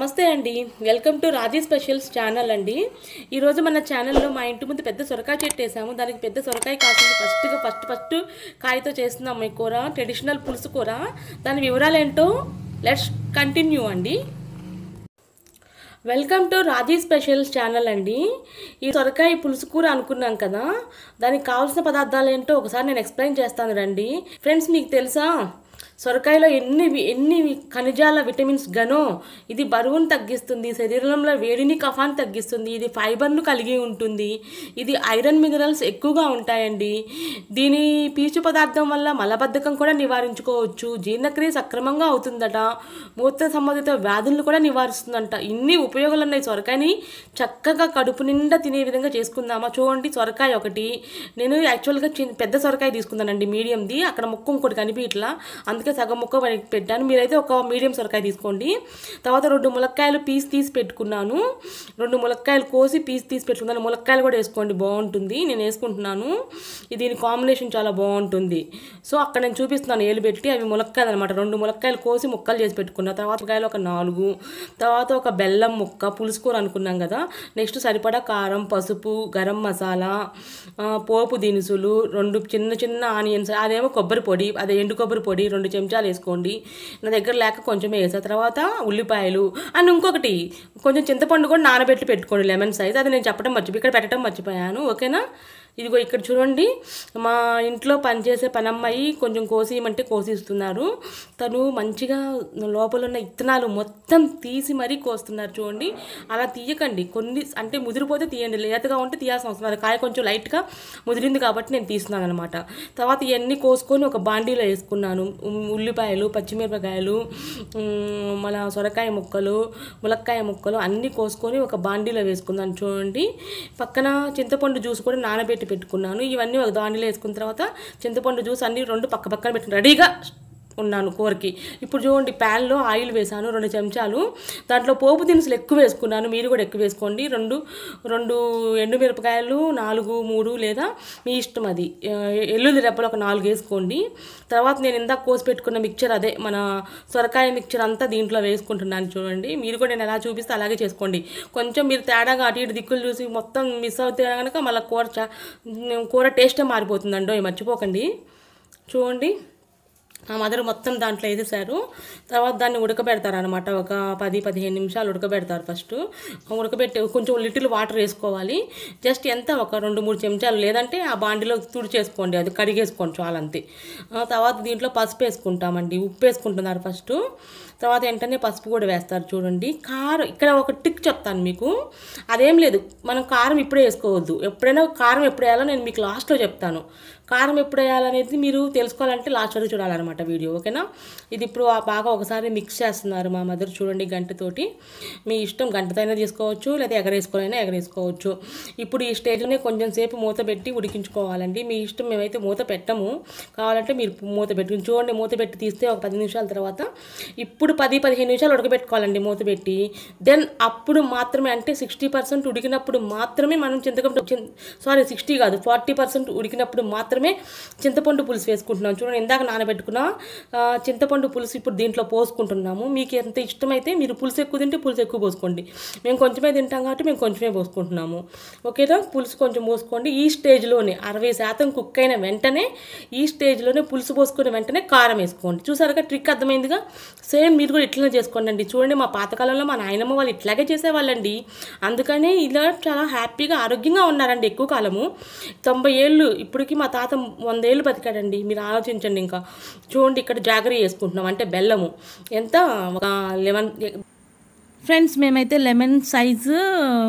నమస్తే అండి welcome to Raji specials channel అండి ఈరోజు మన ఛానల్లో మా ఇంటి ముందు పెద్ద సొరకాయ చెట్టు వేసాము దానికి పెద్ద సొరకాయ కాసింది ఫస్ట్గా ఫస్ట్ ఫస్ట్ కాయతో చేస్తున్నాం ఈ కూర ట్రెడిషనల్ పులుసు కూర దాని వివరాలు ఏంటో లెట్స్ కంటిన్యూ అండి welcome to Raji specials channel అండి ఈ సొరకాయ పులుసు కూర అనుకున్నాం కదా దానికి కావాల్సిన పదార్థాలు ఏంటో ఒకసారి నేను ఎక్స్ప్లెయిన్ చేస్తాను రండి ఫ్రెండ్స్ మీకు తెలుసా సొరకాయలో ఎన్ని వి- ఎన్ని వి- ఖనిజాల విటమిన్స్ గనో ఇది బరువును తగ్గిస్తుంది శరీరంలో వేడిని కఫాన్ని తగ్గిస్తుంది ఇది ఫైబర్ను కలిగి ఉంటుంది ఇది ఐరన్ మినరల్స్ ఎక్కువగా ఉంటాయండి దీని పీచు పదార్థం వల్ల మలబద్ధకం కూడా నివారించుకోవచ్చు జీర్ణక్రియ సక్రమంగా అవుతుందట మూత్ర సంబంధిత వ్యాధులను కూడా నివారిస్తుందంట ఇన్ని ఉపయోగాలు ఉన్నాయి సొరకాయని చక్కగా కడుపు నిండా తినే విధంగా చేసుకుందామా చూడండి సొరకాయ ఒకటి నేను యాక్చువల్గా చిన్న పెద్ద సొరకాయ తీసుకున్నానండి మీడియంది అక్కడ ముక్క ఇంకోటి కనిపి ఇట్లా అందుకే సగం ముక్క మనకి పెట్టాను మీరైతే ఒక మీడియం సొరకాయ తీసుకోండి తర్వాత రెండు ములక్కాయలు పీస్ తీసి పెట్టుకున్నాను రెండు ములక్కాయలు కోసి పీస్ తీసి పెట్టుకున్నాను ములక్కాయలు కూడా వేసుకోండి బాగుంటుంది నేను వేసుకుంటున్నాను ఇది దీని కాంబినేషన్ చాలా బాగుంటుంది సో అక్కడ నేను చూపిస్తున్నాను ఏలు పెట్టి అవి ములక్కాయలు అనమాట రెండు ములక్కాయలు కోసి ముక్కలు చేసి పెట్టుకున్నా తర్వాత కాయలు ఒక నాలుగు తర్వాత ఒక బెల్లం ముక్క పులుసు కూర అనుకున్నాం కదా నెక్స్ట్ సరిపడా కారం పసుపు గరం మసాలా ఆ, పోపు దినుసులు రెండు చిన్న చిన్న ఆనియన్స్ అదేమో కొబ్బరి పొడి అదే ఎండు కొబ్బరి పొడి రెండు చెంచాలు వేసుకోండి నా దగ్గర లేక కొంచెమే వేసా తర్వాత ఉల్లిపాయలు అండ్ ఇంకొకటి కొంచెం చింతపండు కూడా నానబెట్టి పెట్టుకోండి లెమన్ సైజ్ అది నేను చెప్పడం మర్చిపోయి ఇక్కడ పెట్టడం మర్చిపోయాను ఓకేనా ఇదిగో ఇక్కడ చూడండి మా ఇంట్లో పనిచేసే పనమ్మాయి కొంచెం కోసియమంటే కోసిస్తున్నారు తను మంచిగా లోపల ఉన్న ఇత్తనాలు మొత్తం తీసి మరీ కోస్తున్నారు చూడండి అలా తీయకండి కొన్ని అంటే ముదిరిపోతే తీయండి లేతగా ఉంటే తీయాల్సిన అవసరం లేదు కాయ కొంచెం లైట్గా ముదిరింది కాబట్టి నేను తీస్తున్నాను అనమాట తర్వాత ఇవన్నీ కోసుకొని ఒక బాండీలో వేసుకున్నాను ఉమ్, ఉల్లిపాయలు పచ్చిమిరపకాయలు ఉమ్, మన సొరకాయ ముక్కలు ములక్కాయ ముక్కలు అన్నీ కోసుకొని ఒక బాండీలో వేసుకున్నాను చూడండి పక్కన చింతపండు జ్యూస్ కూడా నానబెట్టి పెట్టుకున్నాను ఇవన్నీ ఒక దాండీలో వేసుకున్న తర్వాత చింతపండు జ్యూస్ అన్నీ రెండు పక్క పక్కన పెట్టి రెడీగా ఉన్నాను కూరకి ఇప్పుడు చూడండి ప్యాన్లో ఆయిల్ వేసాను రెండు చెంచాలు దాంట్లో పోపు దినుసులు ఎక్కువ వేసుకున్నాను మీరు కూడా ఎక్కువ వేసుకోండి రెండు రెండు ఎండుమిరపకాయలు నాలుగు మూడు లేదా మీ ఇష్టం అది ఆ, ఎల్లుల్లి రెప్పలు ఒక నాలుగు వేసుకోండి తర్వాత నేను ఇందాక కోసి పెట్టుకున్న మిక్చర్ అదే మన సొరకాయ మిక్చర్ అంతా దీంట్లో వేసుకుంటున్నాను చూడండి మీరు కూడా నేను ఎలా చూపిస్తే అలాగే చేసుకోండి కొంచెం మీరు తేడాగా అటు ఇటు దిక్కులు చూసి మొత్తం మిస్ అవుతే కనుక మళ్ళీ కూర చా కూర టేస్టే మారిపోతుందండో మర్చిపోకండి చూడండి మా మదర్ మొత్తం దాంట్లో వేసేసారు తర్వాత దాన్ని ఉడకబెడతారు అనమాట ఒక పది పదిహేను నిమిషాలు ఉడకబెడతారు ఫస్ట్ ఉడకబెట్టి కొంచెం లిటిల్ వాటర్ వేసుకోవాలి జస్ట్ ఎంత ఒక రెండు మూడు చెంచాలు లేదంటే ఆ బాండిలో తుడిచేసుకోండి అది కడిగేసుకోండి చాలా అంతే ఆ తర్వాత దీంట్లో పసుపు వేసుకుంటామండి ఉప్పు వేసుకుంటున్నారు ఫస్ట్ తర్వాత వెంటనే పసుపు కూడా వేస్తారు చూడండి కారం ఇక్కడ ఒక టిక్ చెప్తాను మీకు అదేం లేదు మనం కారం ఇప్పుడే వేసుకోవద్దు ఎప్పుడైనా కారం ఎప్పుడు వేయాలో నేను మీకు లాస్ట్లో చెప్తాను కారం ఎప్పుడు వేయాలనేది మీరు తెలుసుకోవాలంటే లాస్ట్ వరకు చూడాలన్నమాట వీడియో ఓకేనా ఇది ఇప్పుడు ఆ బాగా ఒకసారి మిక్స్ చేస్తున్నారు మా మదర్ చూడండి గంటతోటి మీ ఇష్టం గంటతో అయినా తీసుకోవచ్చు లేదా ఎగరేసుకోవాలైనా ఎగరేసుకోవచ్చు ఇప్పుడు ఈ స్టేజ్లోనే కొంచెం సేపు మూత పెట్టి ఉడికించుకోవాలండి మీ ఇష్టం మేమైతే మూత పెట్టము కావాలంటే మీరు మూత పెట్టి చూడండి మూత పెట్టి తీస్తే ఒక పది నిమిషాల తర్వాత ఇప్పుడు పది పదిహేను నిమిషాలు ఉడకబెట్టుకోవాలండి మూత పెట్టి దెన్ అప్పుడు మాత్రమే అంటే సిక్స్టీ పర్సెంట్ ఉడికినప్పుడు మాత్రమే మనం చింతపండు సారీ సిక్స్టీ కాదు ఫార్టీ పర్సెంట్ ఉడికినప్పుడు మాత్రమే చింతపండు పులుసు వేసుకుంటున్నాం చూడండి ఇందాక నానబెట్టుకున్న ఆ, చింతపండు పులుసు ఇప్పుడు దీంట్లో పోసుకుంటున్నాము మీకు ఎంత ఇష్టమైతే మీరు పులుసు ఎక్కువ తింటే పులుసు ఎక్కువ పోసుకోండి మేము కొంచెమే తింటాం కాబట్టి మేము కొంచెమే పోసుకుంటున్నాము ఓకేనా పులుసు కొంచెం పోసుకోండి ఈ స్టేజ్లోనే అరవై శాతం కుక్ అయిన వెంటనే ఈ స్టేజ్లోనే పులుసు పోసుకున్న వెంటనే కారం వేసుకోండి చూసారుగా ట్రిక్ అర్థమైందిగా సేమ్ మీరు కూడా ఇట్లనే చేసుకోండి అండి చూడండి మా పాతకాలంలో మా నాయనమ్మ వాళ్ళు ఇట్లాగే చేసేవాళ్ళండి అందుకనే ఇలా చాలా హ్యాపీగా ఆరోగ్యంగా ఉన్నారండి ఎక్కువ కాలము తొంభై ఏళ్ళు ఇప్పటికి మా తాత వంద ఏళ్ళు బతికాడండి మీరు ఆలోచించండి ఇంకా చూడండి ఇక్కడ జాగరీ వేసుకుంటున్నాం అంటే బెల్లము ఎంత ఒక లెవెన్ ఫ్రెండ్స్ మేమైతే లెమన్ సైజు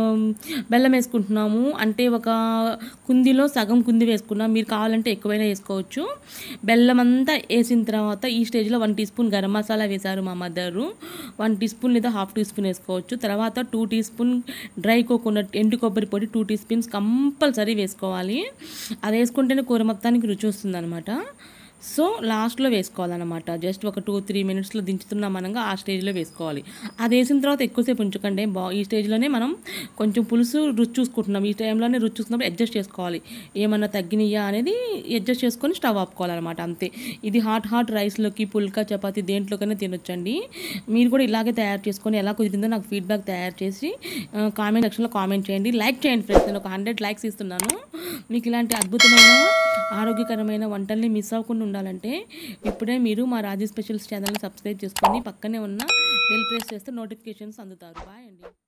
బెల్లం వేసుకుంటున్నాము అంటే ఒక కుందిలో సగం కుంది వేసుకున్నాం మీరు కావాలంటే ఎక్కువైనా వేసుకోవచ్చు బెల్లం అంతా వేసిన తర్వాత ఈ స్టేజ్లో one teaspoon garam masala వేశారు మా మదరు వన్ టీ స్పూన్ లేదా హాఫ్ టీ స్పూన్ వేసుకోవచ్చు తర్వాత two teaspoon dry coconut ఎండు కొబ్బరి పొడి టూ టీ స్పూన్స్ కంపల్సరీ వేసుకోవాలి అది వేసుకుంటేనే కూర మొత్తానికి రుచి వస్తుంది సో లాస్ట్లో వేసుకోవాలన్నమాట జస్ట్ ఒక టూ త్రీ మినిట్స్లో దించుతున్నాం అనగా ఆ స్టేజ్లో వేసుకోవాలి అది వేసిన తర్వాత ఎక్కువసేపు ఉంచకండి బా ఈ స్టేజ్లోనే మనం కొంచెం పులుసు రుచి చూసుకుంటున్నాం ఈ టైంలోనే రుచి చూసుకున్నప్పుడు అడ్జస్ట్ చేసుకోవాలి ఏమన్నా తగ్గినయ్యా అనేది అడ్జస్ట్ చేసుకొని స్టవ్ ఆపుకోవాలన్నమాట అంతే ఇది హాట్ హాట్ రైస్లోకి పుల్కా చపాతి దేంట్లోకైనా తినొచ్చండి మీరు కూడా ఇలాగే తయారు చేసుకొని ఎలా కుదిరిందో నాకు ఫీడ్బ్యాక్ తయారు చేసి కామెంట్ సెక్షన్లో కామెంట్ చేయండి లైక్ చేయండి ఫ్రెండ్స్ నేను ఒక హండ్రెడ్ లైక్స్ ఇస్తున్నాను మీకు ఇలాంటి అద్భుతమైన ఆరోగ్యకరమైన వంటల్ని మిస్ అవ్వకుండా ఉండాలంటే ఇప్పుడే మీరు మా రాజీ స్పెషల్స్ ఛానల్ని సబ్స్క్రైబ్ చేసుకొని పక్కనే ఉన్న బెల్ ప్రెస్ చేస్తే నోటిఫికేషన్స్ అందుతారు బాయ్ అండి